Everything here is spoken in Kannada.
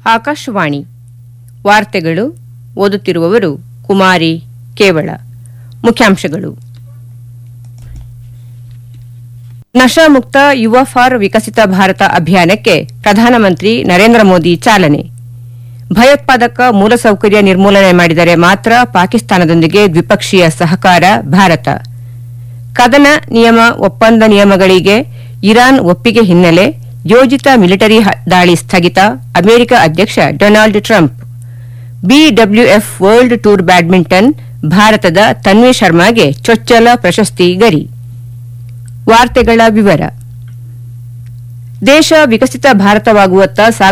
ಆಕಾಶವಾಣಿ ವಾರ್ತೆಗಳು ಓದುತ್ತಿರುವವರು ಕುಮಾರಿ ಕೇವಳ ಮುಖ್ಯಾಂಶಗಳು ನಶಾಮುಕ್ತ ಯುವ ಫಾರ್ ವಿಕಸಿತ ಭಾರತ ಅಭಿಯಾನಕ್ಕೆ ಪ್ರಧಾನಮಂತ್ರಿ ನರೇಂದ್ರ ಮೋದಿ ಚಾಲನೆ ಭಯೋತ್ಪಾದಕ ಮೂಲಸೌಕರ್ಯ ನಿರ್ಮೂಲನೆ ಮಾಡಿದರೆ ಮಾತ್ರ ಪಾಕಿಸ್ತಾನದೊಂದಿಗೆ ದ್ವಿಪಕ್ಷೀಯ ಸಹಕಾರ ಭಾರತ ಕದನ ನಿಯಮ ಒಪ್ಪಂದ ನಿಯಮಗಳಿಗೆ ಇರಾನ್ ಒಪ್ಪಿಗೆ ಹಿನ್ನೆಲೆ ಯೋಜಿತ ಮಿಲಿಟರಿ ಹ- ದಾಳಿ ಸ್ಥಗಿತ ಅಮೆರಿಕ ಅಧ್ಯಕ್ಷ Donald Trump BWF world tour badminton ಭಾರತದ ತನ್ವಿ ಶರ್ಮಾಗೆ ಚೊಚ್ಚಲ ಪ್ರಶಸ್ತಿ ಗರಿ ವಾರ್ತೆಗಳ ವಿವರ ದೇಶ ವಿಕಸಿತ ಭಾರತವಾಗುವತ್ತ ಸಾಗುತ್ತಿದೆ